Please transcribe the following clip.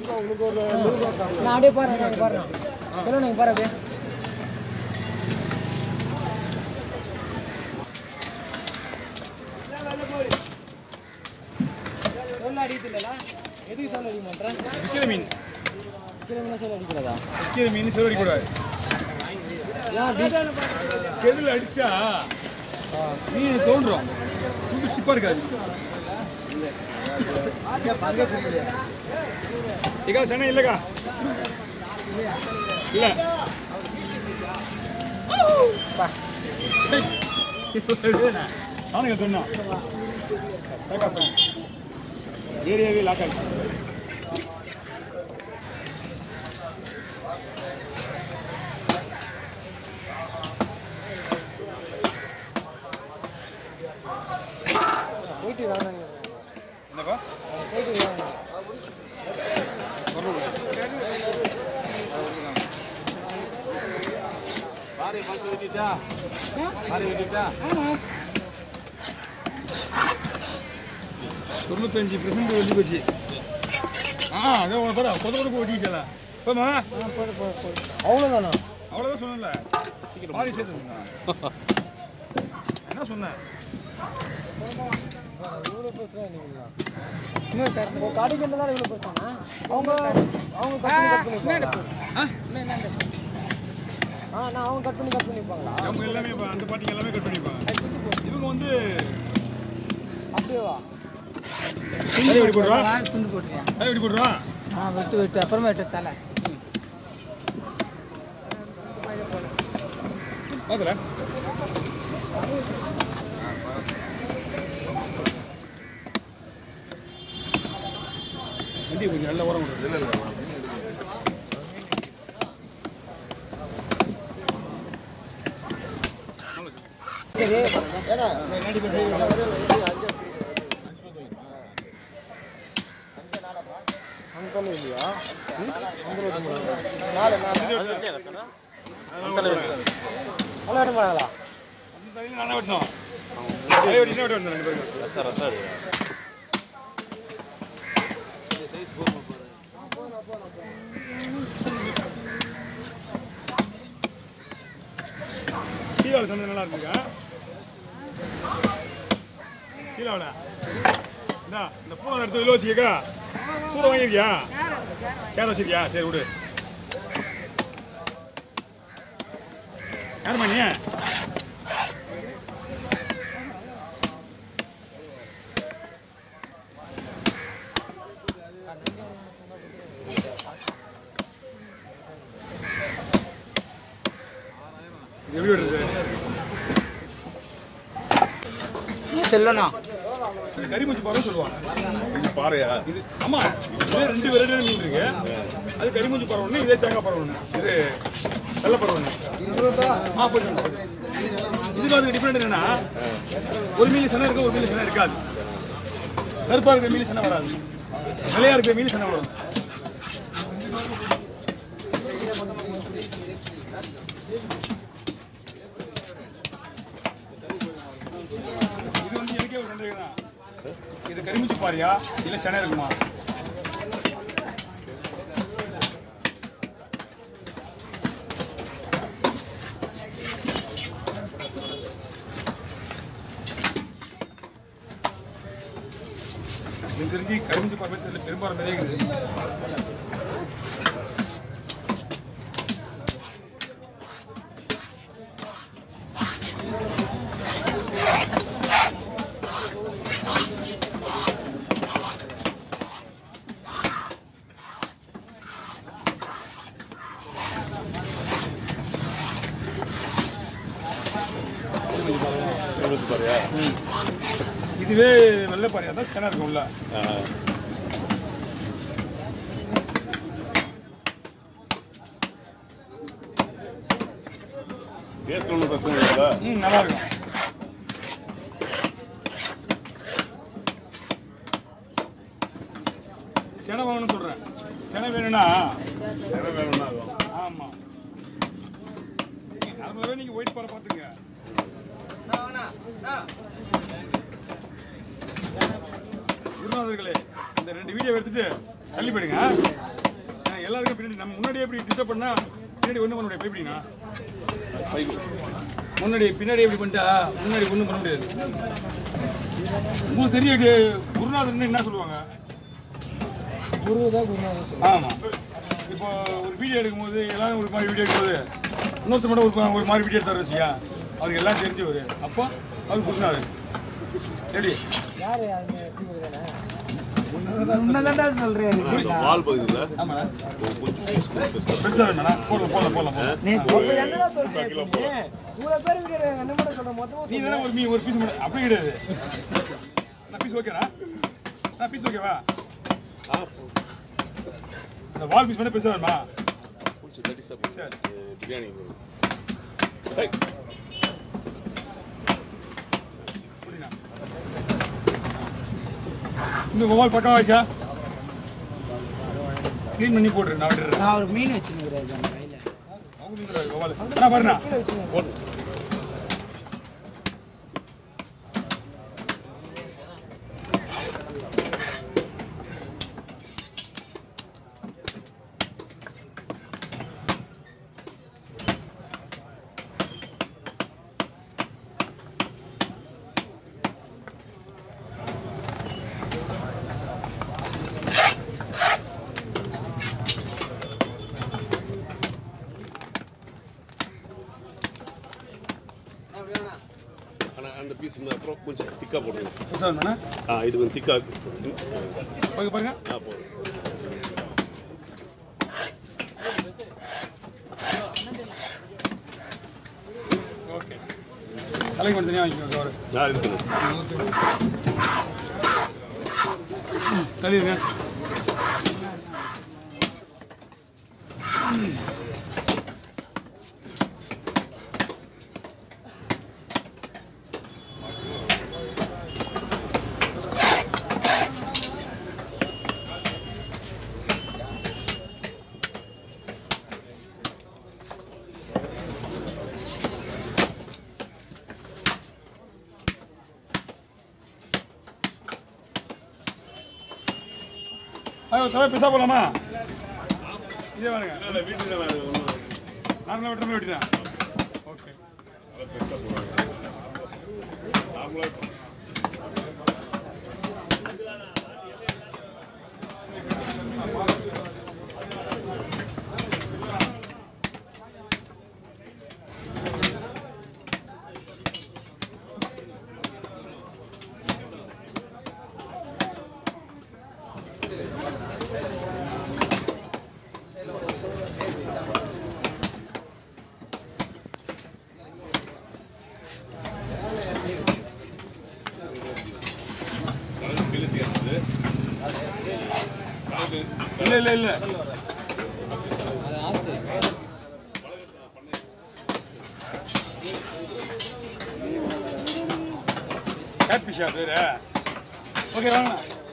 நான் அப்படியே பாருங்க நான் பாருங்க சொல்லுங்க நீங்க பாரு அப்படியே சொல்ல அடிக்கல எதுக்கு சொல்ல அடிக்க மாட்டேன் விற்கிற மீன் கிலோ சொல்ல அடிக்கிறதா விற்கிற மீன் செலவு அடிக்கூடாது ஏன் அப்படி செதில் அடிச்சா மீன் தோன்றும் துண்டு ஸ்டிப்பாக இருக்காது இக்கா சென்னை இல்லைக்கா இல்லை அவனுக்கு சொன்னான் ஏரியாவே லாக் ஆகிடுச்சு போயிட்டு வாங்க என்னப்பா போயிட்டு வாங்க தொண்ணூத்தஞ்சு பெர்சன்ட் வெட்டி போச்சு ஆ அதான் உனக்கு பாரு கொத கொத ஓட்டிக்கல போமா அவ்வளோதானா அவ்வளோதான் சொன்னல பாதி சேர்த்துங்க என்ன சொன்னேன் இவ்வளோ பிரச்சனை இல்லைங்களா இன்னும் இப்போ கடைக்கிட்ட தான் இவ்வளோ பிரச்சனை அவங்க அவங்க கட் பண்ணி கட் பண்ணிப்பாங்களா ஆ ஆ நான் அவங்க கட் பண்ணி கட் பண்ணிப்பாங்களா அவங்க எல்லாமே இப்போ அந்த பாட்டிங்க எல்லாமே கட் பண்ணிப்பாங்க இவங்க வந்து அப்படியே வா கை வெடி போடுறா துண்டு போட்டுருவான் கை வெடி போடுறா ஆ வெட்டு வெட்டு அப்புறமா வெட்டு தலை பார்த்துல வண்டி கொஞ்சம் நல்ல உரம் விடுறது இல்லை இல்லை சரி அந்த தலை இல்லையா அந்த நாலு நாலு நல்லா வெட்ட மாட்டாங்களா அந்த தலையில நானே வெட்டணும் கை வெட்டி என்ன வெட்ட வந்தேன் ரெண்டு பேரும் சீலாவில் சந்தை நல்லா இருக்குங்க சீலாவில் இந்தா இந்த பூனை எடுத்து வெளில வச்சுக்கா சூட வாங்கியிருக்கியா கேட வச்சிருக்கியா சரி விடு யாரும்மா நீ இது எப்படி விடுறது செல்லண்ணா இது கரிமூச்சி பாறை சொல்லுவாங்க இது பாறையா இது ஆமா இது ரெண்டு வெரைட்டியான மீன் இருக்கு அது கரிமூச்சி பறவை ஒன்று இதே தேங்காய் பறவை ஒன்று இது வெள்ளை பறவை ஒன்று ஆ போயிட்டு இதுக்கு அதுக்கு டிஃப்ரெண்ட் என்னன்னா ஒரு மீன் சென்னை இருக்கு ஒரு மீன் சென்னை இருக்காது கருப்பா இருக்கிற மீன் சென்னை வராது வெள்ளையா இருக்கிற மீன் சென்னை வரும் இது வந்து எனக்கே ஒரு சந்தேகம் தான் இது கரிமுச்சி பாரியா இல்ல சென்னை இருக்குமா எனக்கு தெரிஞ்சு கரிமுச்சி பாறை பெரும்பாலும் விளையுது இதுவே வெள்ளை பாரியா தான் சென்னை இருக்கும் உள்ள பேசல ஒன்றும் பிரச்சனை இல்லைல்ல ம் நல்லா இருக்கும் செனை வாங்கணும்னு சொல்றேன் செனை வேணும்னா என்ன வேணும்னா அதுவும் ஆமா நார்மலாகவே நீங்க ஒயிட் பாறை பார்த்துங்க குருநாதர்களே அந்த ரெண்டு வீடியோ எடுத்துட்டு தள்ளி போயிடுங்க ஆ, எல்லாருக்கும் பின்னாடி நம்ம முன்னாடியே எப்படி டிஸ்டர்ப் பண்ணா பின்னாடி ஒன்றும் பண்ண முடியாது எப்படின்னா முன்னாடி பின்னாடி எப்படி பண்ணிட்டா முன்னாடி ஒன்றும் பண்ண முடியாது உங்களுக்கு தெரியும் குருநாதர்னு என்ன சொல்லுவாங்க குரு தான் குருநாதர் சொல்லுவாங்க ஆமாம் இப்போ ஒரு வீடியோ எடுக்கும்போது எல்லாரும் ஒரு மாதிரி வீடியோ எடுக்கும்போது இன்னொருத்தர் மட்டும் ஒரு ஒரு மாதிரி வீடியோ எடுத்தாரு வச்சியா அவருக்கு எல்லாம் தெரிஞ்சவர் அப்போ அவர் குருநாதர் எப்படி யாரு அது எப்படி கொடுக்குறானே உண்மைதான்டா சொல்றேன் வால் பகுதியில் ஆமாம் கொஞ்சம் பீஸ் கொடுத்து பெருசாக வேணா போடலாம் போடலாம் போடலாம் போடலாம் அப்ப என்னடா சொல்றேன் இப்ப நீ? இவ்வளவு பேர் வீடியோ என்ன மட்டும் சொல்ற மொத்தமா நீ தானே ஒரு மீ ஒரு பீஸ் மட்டும் அப்படி கிடையாது நான் பீஸ் ஓகேடா நான் பீஸ் ஓகேவா ஆ அந்த வால் பீஸ் மட்டும் பெருசாக வேணுமா பிடிச்சி தட்டி சாப்பிடு சரி பிரியாணி ஹை புரியுதா இந்த மொபைல் பக்கம் ஆயிடுச்சா க்ளீன் பண்ணி போட்டுரு நான் விட்டுறேன் நான் ஒரு மீன் வச்சுருக்கிறேன் அந்த கையில அவங்க மீன் மொபைல் நான் பாருண்ணா கீழே வச்சுருக்கேன் ஆனால் அந்த பீஸ் இருந்தால் அப்புறம் கொஞ்சம் திக்காக போடுங்க பெருசாக வேணுமா ஆ இது கொஞ்சம் திக்காக ஓகே பாருங்க ஆ போதும் ஓகே தலைக்கு மட்டும் தனியாக வாங்கிக்கோங்க கவர் நான் இருக்குது தள்ளிடுங்க ஐயோ தலை பெருசாக போகலாமா இதே பாருங்க இல்லை வீட்டில் நான் ஒன்றும் நார்மலாக வெட்டுற மாதிரி வெட்டிட்டேன் ஓகே நல்லா பெருசாக போடுவாங்க நார்மலாக கலந்து கிழத்தி இருந்தது கலந்து இல்லை இல்லை இல்லை கேட் ஃபிஷ்ஷா பேர் ஓகே வாங்கண்ணா